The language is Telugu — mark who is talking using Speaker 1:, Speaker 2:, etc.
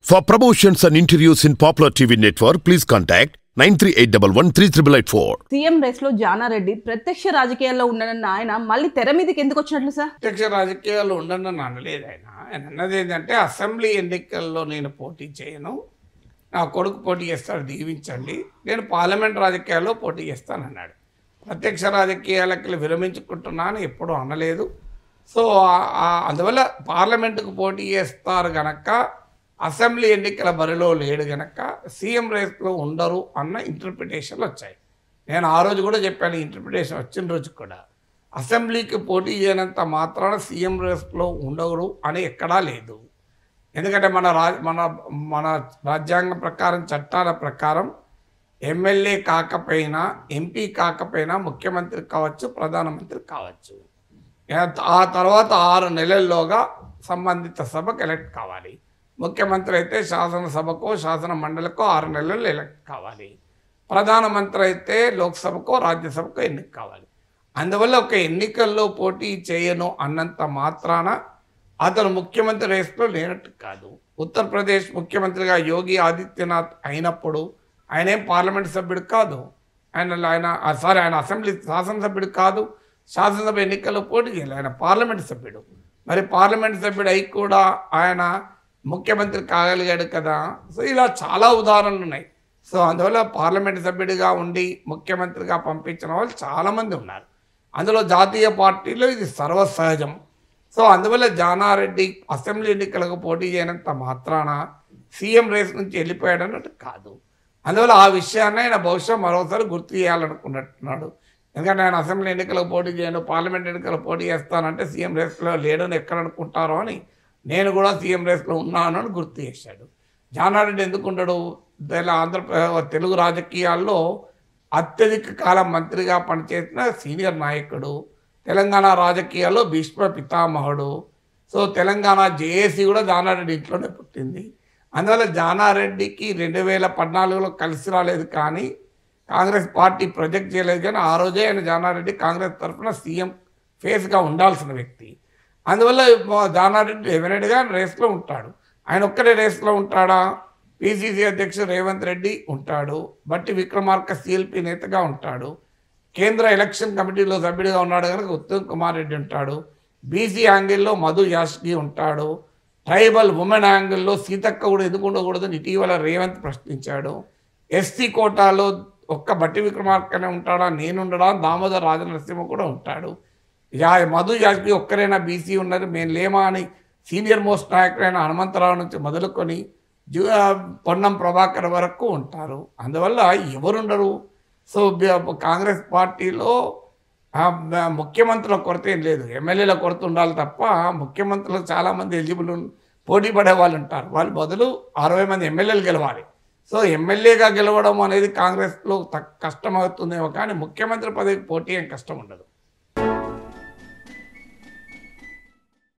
Speaker 1: For promotions and interviews in Popular TV network, please contact 93811
Speaker 2: CM race లో జానారెడ్డి ప్రత్యక్ష రాజకీయాల్లో ఉండనన్న ఆయన మళ్ళీ తెర మీదకి ఎందుకు వచ్చినట్లు సార్
Speaker 3: ప్రత్యక్ష రాజకీయాలు ఉండను అని అనలేదు ఆయన ఆయన అన్నది ఏంటంటే అసెంబ్లీ ఎన్నికల్లో నేను పోటీ చేయను నా కొడుకు పోటీ చేస్తాడు దీవించండి నేను పార్లమెంట్ రాజకీయాల్లో పోటీ చేస్తానన్నాడు ప్రత్యక్ష రాజకీయాలకి విరమించుకుంటున్నాను ఎప్పుడూ అనలేదు సో ఆ- ఆ- అందువల్ల పార్లమెంటుకు పోటీ చేస్తారు గనక అసెంబ్లీ ఎన్నికల బరిలో లేడు గనక సీఎం రేస్లో ఉండరు అన్న ఇంటర్ప్రిటేషన్లు వచ్చాయి నేను ఆ రోజు కూడా చెప్పాను ఇంటర్ప్రిటేషన్ వచ్చిన రోజు కూడా అసెంబ్లీకి పోటీ చేయనంత మాత్రాన సీఎం రేస్లో ఉండరు అని ఎక్కడా లేదు ఎందుకంటే మన రా మన మన రాజ్యాంగం ప్రకారం చట్టాల ప్రకారం ఎమ్మెల్యే కాకపోయినా ఎంపీ కాకపోయినా ముఖ్యమంత్రి కావచ్చు ప్రధానమంత్రి కావచ్చు ఆ తర్వాత ఆరు నెలల్లోగా సంబంధిత సభకు ఎలక్ట్ కావాలి ముఖ్యమంత్రి అయితే శాసనసభకో శాసన మండలికో ఆరు నెలల్లో ఎలక్ట్ కావాలి ప్రధానమంత్రి అయితే లోక్సభకో రాజ్యసభకో ఎన్నిక కావాలి అందువల్ల ఒక ఎన్నికల్లో పోటీ చేయను అన్నంత మాత్రాన అతను ముఖ్యమంత్రి రేస్లో లేనట్టు కాదు ఉత్తరప్రదేశ్ ముఖ్యమంత్రిగా యోగి ఆదిత్యనాథ్ అయినప్పుడు ఆయన ఏం పార్లమెంట్ సభ్యుడు కాదు ఆయన ఆయన సారీ ఆయన అసెంబ్లీ శాసనసభ్యుడు కాదు శాసనసభ ఎన్నికల్లో పోటీ చేయలేదు ఆయన పార్లమెంట్ సభ్యుడు మరి పార్లమెంట్ సభ్యుడు అయి కూడా ఆయన ముఖ్యమంత్రి కాగలిగాడు కదా సో ఇలా చాలా ఉదాహరణలు ఉన్నాయి సో అందువల్ల పార్లమెంట్ సభ్యుడిగా ఉండి ముఖ్యమంత్రిగా పంపించిన వాళ్ళు చాలామంది ఉన్నారు అందులో జాతీయ పార్టీలో ఇది సర్వసహజం సో అందువల్ల జానారెడ్డి అసెంబ్లీ ఎన్నికలకు పోటీ చేయనంత మాత్రాన సీఎం రేస్ నుంచి వెళ్ళిపోయాడు అన్నట్టు కాదు అందువల్ల ఆ విషయాన్ని ఆయన బహుశా మరోసారి గుర్తు చేయాలనుకున్నట్టున్నాడు ఎందుకంటే ఆయన అసెంబ్లీ ఎన్నికలకు పోటీ చేయను పార్లమెంట్ ఎన్నికలకు పోటీ చేస్తానంటే సీఎం రేస్లో లేడని ఎక్కడ అనుకుంటారో అని నేను కూడా సీఎం రేస్లో ఉన్నాను అని గుర్తు చేశాడు జానారెడ్డి ఎందుకు ఉండడు తెల ఆంధ్రప్రదేశ్ తెలుగు రాజకీయాల్లో అత్యధిక కాలం మంత్రిగా పనిచేసిన సీనియర్ నాయకుడు తెలంగాణ రాజకీయాల్లో భీష్మ పితామహుడు సో తెలంగాణ జేఏసీ కూడా జానారెడ్డి ఇంట్లోనే పుట్టింది అందువల్ల జానారెడ్డికి రెండు వేల పద్నాలుగులో కలిసి రాలేదు కానీ కాంగ్రెస్ పార్టీ ప్రొజెక్ట్ చేయలేదు కానీ ఆ రోజే ఆయన జానారెడ్డి కాంగ్రెస్ తరఫున సీఎం ఫేస్గా ఉండాల్సిన వ్యక్తి అందువల్ల మా జానారెడ్డి డెఫినెట్గా రేస్లో ఉంటాడు ఆయన ఒక్కడే రేస్లో ఉంటాడా పిసిసి అధ్యక్షుడు రేవంత్ రెడ్డి ఉంటాడు బట్టి విక్రమార్క సిఎల్పి నేతగా ఉంటాడు కేంద్ర ఎలక్షన్ కమిటీలో సభ్యుడిగా ఉన్నాడు కనుక ఉత్తమ్ కుమార్ రెడ్డి ఉంటాడు బీసీ యాంగిల్లో మధు యాష్కి ఉంటాడు ట్రైబల్ ఉమెన్ యాంగిల్లో సీతక్క కూడా ఎందుకు ఉండకూడదని ఇటీవల రేవంత్ ప్రశ్నించాడు ఎస్సీ కోటాలో ఒక్క బట్టి విక్రమార్కనే ఉంటాడా నేనుండడా దామోదర్ రాజనరసింహ కూడా ఉంటాడు యా మధు యాష్కి ఒక్కరైనా బీసీ ఉన్నది మేము లేమా అని సీనియర్ మోస్ట్ నాయకుడైన హనుమంతరావు నుంచి మొదలుకొని జూ పొన్నం ప్రభాకర్ వరకు ఉంటారు అందువల్ల ఎవరుండరు సో బ- కాంగ్రెస్ పార్టీలో ఆ, మ- ముఖ్యమంత్రుల కొరత ఏం లేదు ఎమ్మెల్యేల కొరత ఉండాలి తప్ప ముఖ్యమంత్రులు చాలామంది ఎలిజిబుల్ ఉన్- పోటీ పడే వాళ్ళు ఉంటారు వాళ్ళు బదులు అరవై మంది ఎమ్మెల్యేలు గెలవాలి సో ఎమ్మెల్యేగా గెలవడం అనేది కాంగ్రెస్లో త- కష్టమవుతుందేమో కానీ ముఖ్యమంత్రి పదవికి పోటీ ఏం కష్టం ఉండదు